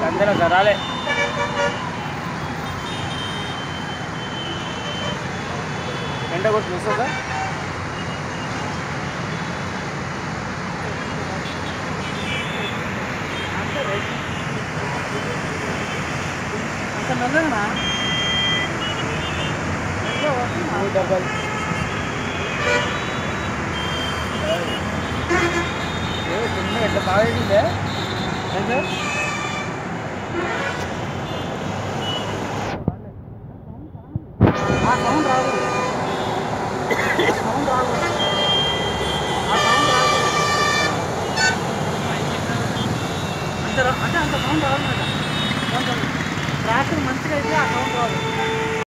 అంతేనా సార్ రాలే ఎండ కొట్టి మిస్ సార్ అంత మెల్లగా మూడు డబ్బాలు ఏ, చిన్న ఎట్లా బాగా వేసిందే ఏం సార్ ఆ సౌండ్ రాదు ఆ సౌండ్ రాదు ఆ సౌండ్ రాదు అంత రా- అంటే అంత సౌండ్ రాదు కొంచెం ట్రాక్టర్ మంచిగా అయితే ఆ సౌండ్ రాదు